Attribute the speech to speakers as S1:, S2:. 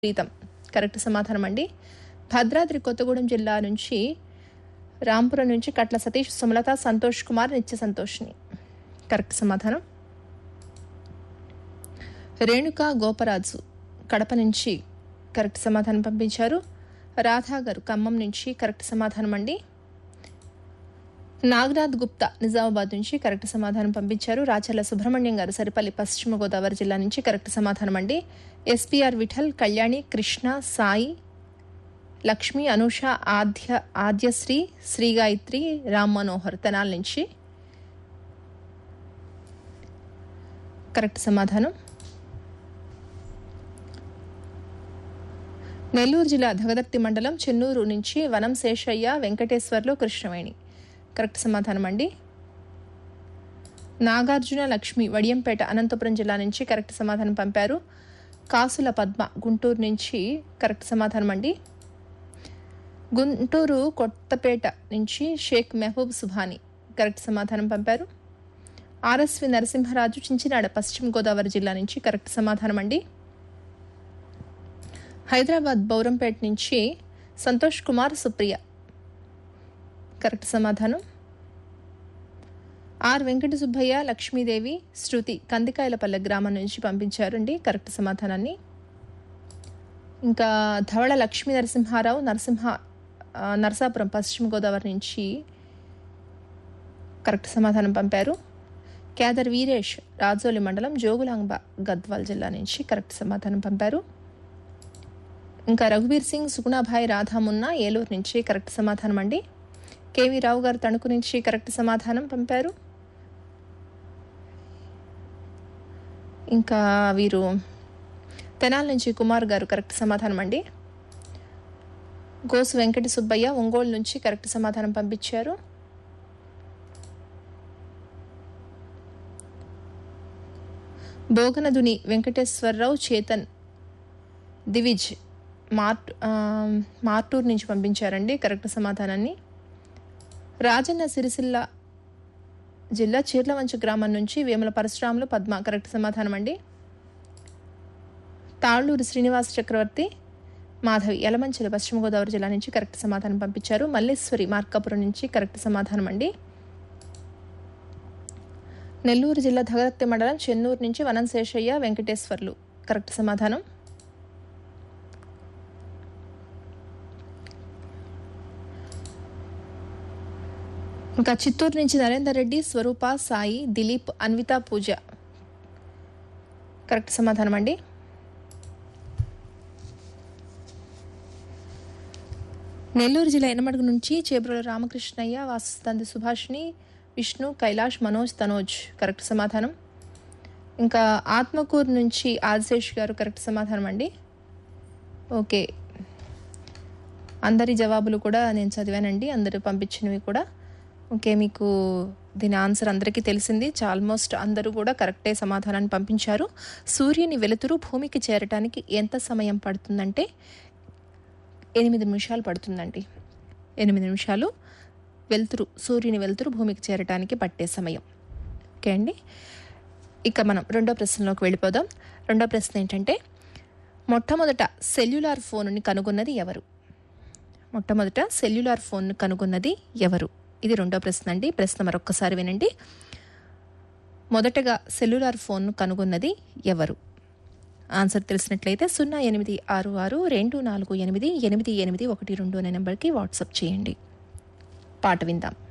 S1: Pritam correct సమాధానం అండి భద్రాద్రి కొత్తగూడెం జిల్లా నుంచి రాంపురం నుంచి కట్ల సతీష్ సుమలత సంతోష్ కుమార్ నిత్య సంతోష్ని కరెక్ట్ సమాధానం రేణుక గోపరాజు కడప నుంచి కరెక్ట్ సమాధానం పంపించారు రాధా గారు ఖమ్మం నుంచి కరెక్ట్ సమాధానం అండి నాగనాథ్ గుప్తా నిజామాబాద్ నుంచి కరెక్ట్ సమాధానం పంపించారు రాచర్ల సుబ్రహ్మణ్యం గారు సరిపల్లి పశ్చిమ గోదావరి జిల్లా నుంచి కరెక్ట్ సమాధానం అండి ఎస్పీఆర్ విఠల్ కళ్యాణి కృష్ణ సాయి లక్ష్మి అనూష ఆద్య ఆద్యశ్రీ శ్రీ గాయత్రి రామ్ మనోహర్ తెనాల నుంచి కరెక్ట్ సమాధానం నెల్లూరు జిల్లా దగదర్తి మండలం చెన్నూరు నుంచి వనం శేషయ్య వెంకటేశ్వర్లు కృష్ణవేణి కరెక్ట్ సమాధానం అండి నాగార్జున లక్ష్మి వడియంపేట అనంతపురం జిల్లా నుంచి కరెక్ట్ సమాధానం పంపారు కాసుల పద్మ గుంటూరు నుంచి కరెక్ట్ సమాధానం అండి గుంటూరు కొత్తపేట నుంచి షేక్ మెహబూబ్ సుభాని కరెక్ట్ సమాధానం పంపారు ఆర్ఎస్వి నరసింహరాజు చించినాడ పశ్చిమ గోదావరి జిల్లా నుంచి కరెక్ట్ సమాధానం అండి హైదరాబాద్ బౌరంపేట నుంచి సంతోష్ కుమార్ సుప్రియ కరెక్ట్ సమాధానం ఆర్ వెంకట సుబ్బయ్య లక్ష్మీదేవి శృతి కందికాయలపల్లె గ్రామం నుంచి పంపించారండి కరెక్ట్ సమాధానాన్ని ఇంకా ధవళ లక్ష్మీ నరసింహారావు నరసింహ ఆ, నరసాపురం పశ్చిమ గోదావరి నుంచి కరెక్ట్ సమాధానం పంపారు కేదర్ వీరేష్ రాజోలి మండలం జోగులాంబ గద్వాల్ జిల్లా నుంచి కరెక్ట్ సమాధానం పంపారు ఇంకా రఘువీర్ సింగ్ సుగుణాభాయ్ రాధామున్న ఏలూరు నుంచి కరెక్ట్ సమాధానం అండి కేవీ రావు గారు తణుకు నుంచి కరెక్ట్ సమాధానం పంపారు ఇంకా వీరు తెనాల నుంచి కుమార్ గారు కరెక్ట్ సమాధానం అండి గోసు వెంకట సుబ్బయ్య ఒంగోలు నుంచి కరెక్ట్ సమాధానం పంపించారు బోగనదుని వెంకటేశ్వరరావు చేతన్ దివిజ్ మార్ట్ ఆ, మార్టూర్ నుంచి పంపించారండి కరెక్ట్ సమాధానాన్ని రాజన్న సిరిసిల్ల జిల్లా చీర్లవంచ గ్రామం నుంచి వేముల పరశురాములు పద్మ కరెక్ట్ సమాధానం అండి తాళ్ళూరు శ్రీనివాస చక్రవర్తి మాధవి యలమంచిల పశ్చిమ గోదావరి జిల్లా నుంచి కరెక్ట్ సమాధానం పంపించారు మల్లేశ్వరి మార్కాపురం నుంచి కరెక్ట్ సమాధానం అండి నెల్లూరు జిల్లా ధగరత్తి మండలం చెన్నూరు నుంచి వనం శేషయ్య వెంకటేశ్వర్లు కరెక్ట్ సమాధానం ఇంకా చిత్తూరు నుంచి నరేందర్ రెడ్డి స్వరూప సాయి దిలీప్ అన్విత పూజ కరెక్ట్ సమాధానం అండి నెల్లూరు జిల్లా ఎనమడుగు నుంచి చేబ్రోల రామకృష్ణయ్య వాసుస్తంది సుభాష్ని విష్ణు కైలాష్ మనోజ్ తనోజ్ కరెక్ట్ సమాధానం ఇంకా ఆత్మకూరు నుంచి ఆదిశేష్ గారు కరెక్ట్ సమాధానం అండి ఓకే అందరి జవాబులు కూడా నేను చదివానండి అందరూ పంపించినవి కూడా ఓకే మీకు దీని ఆన్సర్ అందరికీ తెలిసింది ఆల్మోస్ట్ అందరూ కూడా కరెక్టే సమాధానాన్ని పంపించారు సూర్యుని వెలుతురు భూమికి చేరటానికి ఎంత సమయం పడుతుందంటే ఎనిమిది నిమిషాలు పడుతుందండి ఎనిమిది నిమిషాలు వెలుతురు సూర్యుని వెలుతురు భూమికి చేరటానికి పట్టే సమయం ఓకే అండి ఇక మనం రెండో ప్రశ్నలోకి వెళ్ళిపోదాం రెండో ప్రశ్న ఏంటంటే మొట్టమొదట సెల్యులార్ ఫోన్ని కనుగొన్నది ఎవరు మొట్టమొదట సెల్యులార్ ఫోన్ను కనుగొన్నది ఎవరు ఇది రెండో ప్రశ్న అండి ప్రశ్న మరొక్కసారి వినండి మొదటగా సెల్యులార్ ఫోన్ను కనుగొన్నది ఎవరు ఆన్సర్ తెలిసినట్లయితే సున్నా ఎనిమిది ఆరు ఆరు రెండు నాలుగు ఎనిమిది ఎనిమిది ఎనిమిది ఒకటి రెండు అనే నెంబర్కి వాట్సాప్ చేయండి పాట విందాం